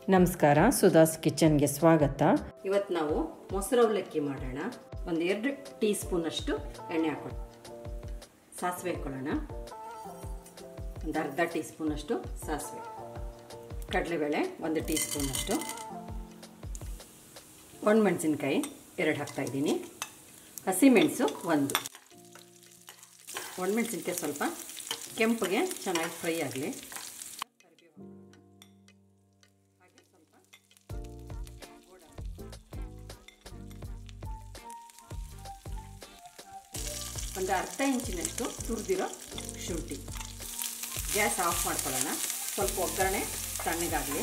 ನಮಸ್ಕಾರ ಸುಧಾಸ್ ಕಿಚನ್ಗೆ ಸ್ವಾಗತ ಇವತ್ತು ನಾವು ಮೊಸರು ಅವಲಕ್ಕಿ ಮಾಡೋಣ ಒಂದು ಎರಡು ಟೀ ಸ್ಪೂನಷ್ಟು ಎಣ್ಣೆ ಹಾಕೊಳ್ಳಿ ಸಾಸಿವೆ ಹಾಕೊಳ್ಳೋಣ ಒಂದು ಅರ್ಧ ಟೀ ಸ್ಪೂನಷ್ಟು ಸಾಸಿವೆ ಕಡಲೆಬೇಳೆ ಒಂದು ಟೀ ಸ್ಪೂನಷ್ಟು ಒಣಮೆಣಸಿನ್ಕಾಯಿ ಎರಡು ಹಾಕ್ತಾಯಿದ್ದೀನಿ ಹಸಿಮೆಣಸು ಒಂದು ಒಣಮೆಣಸಿನ್ಕಾಯಿ ಸ್ವಲ್ಪ ಕೆಂಪಗೆ ಚೆನ್ನಾಗಿ ಫ್ರೈ ಆಗಲಿ ಒಂದು ಅರ್ಧ ಇಂಚಿನಷ್ಟು ತುರಿದಿರೋ ಶುಂಠಿ ಗ್ಯಾಸ್ ಆಫ್ ಮಾಡ್ಕೊಳ್ಳೋಣ ಸ್ವಲ್ಪ ಒಗ್ಗರಣೆ ತಣ್ಣಗಾಗಲಿ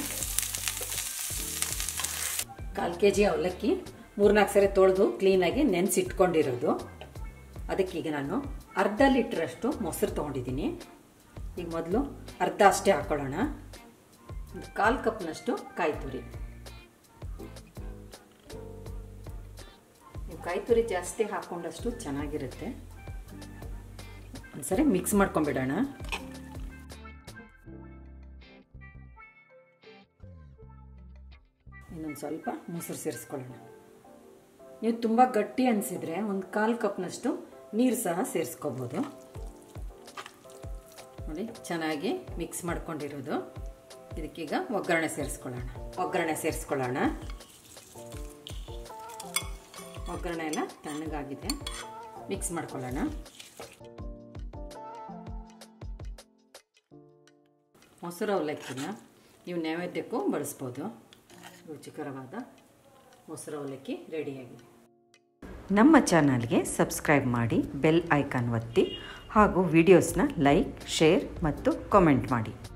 ಕಾಲು ಕೆ ಜಿ ಅವಲಕ್ಕಿ ಮೂರ್ನಾಲ್ಕು ಸರಿ ತೊಳೆದು ಕ್ಲೀನಾಗಿ ನೆನೆಸಿಟ್ಕೊಂಡಿರೋದು ಅದಕ್ಕೀಗ ನಾನು ಅರ್ಧ ಲೀಟ್ರಷ್ಟು ಮೊಸರು ತೊಗೊಂಡಿದ್ದೀನಿ ಈಗ ಮೊದಲು ಅರ್ಧ ಅಷ್ಟೇ ಹಾಕ್ಕೊಳ್ಳೋಣ ಒಂದು ಕಾಲು ಕಪ್ನಷ್ಟು ಕಾಯಿ ತುರಿ ಕಾಯಿ ತುರಿ ಜಾಸ್ತಿ ಹಾಕ್ಕೊಂಡಷ್ಟು ಚೆನ್ನಾಗಿರುತ್ತೆ ಒಂದ್ಸರಿ ಮಿಕ್ಸ್ ಮಾಡ್ಕೊಂಬಿಡೋಣ ಇನ್ನೊಂದು ಸ್ವಲ್ಪ ಮೊಸರು ಸೇರಿಸ್ಕೊಳ್ಳೋಣ ನೀವು ತುಂಬ ಗಟ್ಟಿ ಅನಿಸಿದರೆ ಒಂದು ಕಾಲು ಕಪ್ನಷ್ಟು ನೀರು ಸಹ ಸೇರಿಸ್ಕೋಬೋದು ನೋಡಿ ಚೆನ್ನಾಗಿ ಮಿಕ್ಸ್ ಮಾಡ್ಕೊಂಡಿರೋದು ಇದಕ್ಕೀಗ ಒಗ್ಗರಣೆ ಸೇರಿಸ್ಕೊಳ್ಳೋಣ ಒಗ್ಗರಣೆ ಸೇರಿಸ್ಕೊಳ್ಳೋಣ ಒಗ್ಗರಣೆ ಎಲ್ಲ ತಣ್ಣಗಾಗಿದೆ ಮಿಕ್ಸ್ ಮಾಡ್ಕೊಳ್ಳೋಣ ಮೊಸರು ಅವಲಕ್ಕಿನ ನೀವು ನೈವೇದ್ಯಕ್ಕೂ ಬಳಸ್ಬೋದು ರುಚಿಕರವಾದ ಮೊಸರು ಅವಲಕ್ಕಿ ರೆಡಿಯಾಗಿದೆ ನಮ್ಮ ಚಾನಲ್ಗೆ ಸಬ್ಸ್ಕ್ರೈಬ್ ಮಾಡಿ ಬೆಲ್ ಐಕಾನ್ ಒತ್ತಿ ಹಾಗೂ ವಿಡಿಯೋಸ್ನ ಲೈಕ್ ಶೇರ್ ಮತ್ತು ಕಾಮೆಂಟ್ ಮಾಡಿ